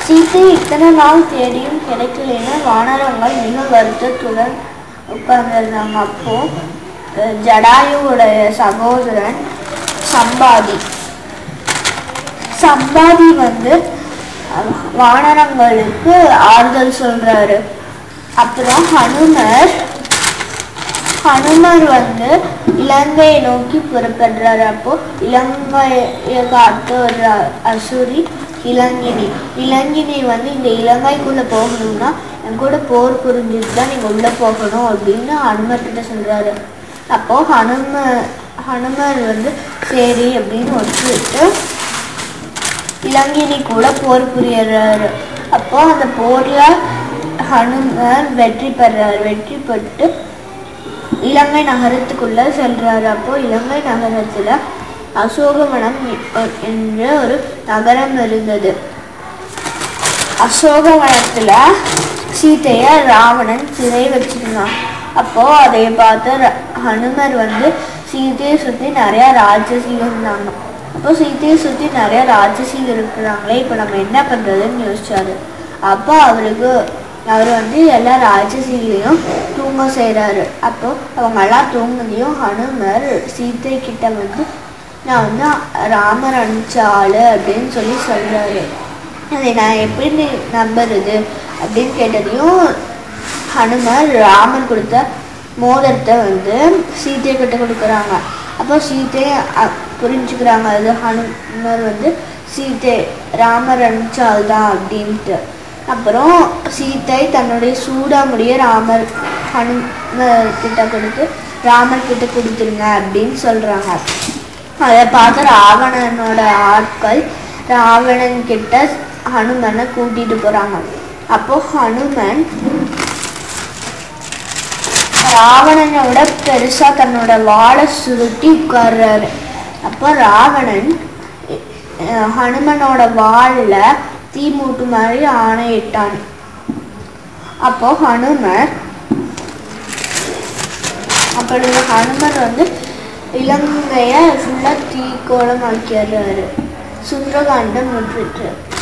சீத்தை இத்தனை நாள் தேடியும் கிடைக்கலன்னா வானரங்கள் மிக வருத்தத்துடன் உட்கார்ந்திருந்தாங்க அப்போ அஹ், ஜடாயுவுடைய சகோதரன் சம்பாதி சம்பாதி வந்து அஹ், வானரங்களுக்கு ஆறுதல் சொல்றாரு அப்புறம் ஹனுமர் ஹனுமர் வந்து இலங்கையை நோக்கி புறப்படுறாரு அப்போ இலங்கையை காத்து ஒரு அ- அசுரி இலங்கினி இலங்கினி வந்து இந்த இலங்கைக்குள்ள போகணும்னா என் கூட போர் புரிஞ்சுட்டு தான் நீங்க உள்ள போகணும் அப்படின்னு ஹனுமர் கிட்ட சொல்றாரு அப்போ ஹனும ஹனுமர் வந்து சரி அப்படின்னு ஒத்துக்கிட்டு இலங்கினி கூட போர் புரியறாரு அப்போ அந்த போர்ல ஹனுமர் வெற்றி பெறாரு வெற்றி பெற்று இலங்கை நகரத்துக்குள்ள செல்றாரு அப்போ இலங்கை நகரத்துல அசோகவனம் எ- என்ற ஒரு நகரம் இருந்தது அசோகவனத்துல சீதைய ராவணன் சிறை வச்சிருந்தான் அப்போ அதை பார்த்து ர- ஹனுமர் வந்து சீதையை சுத்தி நிறைய ராட்சசிகள் இருந்தாங்க அப்போ சீதையை சுத்தி நிறைய ராட்சசிகள் இருக்கிறாங்களே இப்போ நம்ம என்ன பண்றதுன்னு யோசிச்சாரு அப்போ அவருக்கு அவர் வந்து எல்லா ராட்சசிகளையும் தூங்க செய்றாரு அப்போ அவங்க எல்லாம் தூங்குனதையும் ஹனுமர் சீதை கிட்ட வந்து நான் வந்து ராமர் அனுப்பிச்ச ஆளு அப்படின்னு சொல்லி சொல்றாரு அதை நான் எப்படி நம்புறது அப்படின்னு கேட்டதையும் ஹனுமர் ராமர் கொடுத்த மோதிரத்தை வந்து சீத்தை கிட்ட கொடுக்குறாங்க அப்போ சீத்தை அ- புரிஞ்சுக்கிறாங்க அது ஹனுமர் வந்து சீத்தை ராமர் அனுப்பிச்சால் தான் அப்படின்ட்டு அப்புறம் சீத்தை தன்னுடைய சூடாமுடிய ராமர் ஹனுமர் கிட்ட கொடுத்து ராமர் கிட்ட கொடுத்துருங்க அப்படின்னு சொல்றாங்க அதை பார்த்து ராவணனோட ஆட்கள் ராவணன் கிட்ட ஹனுமனை கூட்டிட்டு போறாங்க அப்போ ஹனுமன் ராவணனை விட பெருசா தன்னோட வாளை சுருட்டி உட்கார்றாரு அப்போ ராவணன் அஹ், ஹனுமனோட வாள்ல தீ மூட்டு மாதிரி ஆணையிட்டான் அப்போ ஹனுமர் அப்பொழுது ஹனுமர் வந்து இலங்கைய ஃபுல்லா தீக்கோளம் ஆக்கிடுறாரு சுந்தரகாண்டம் முற்றிற்று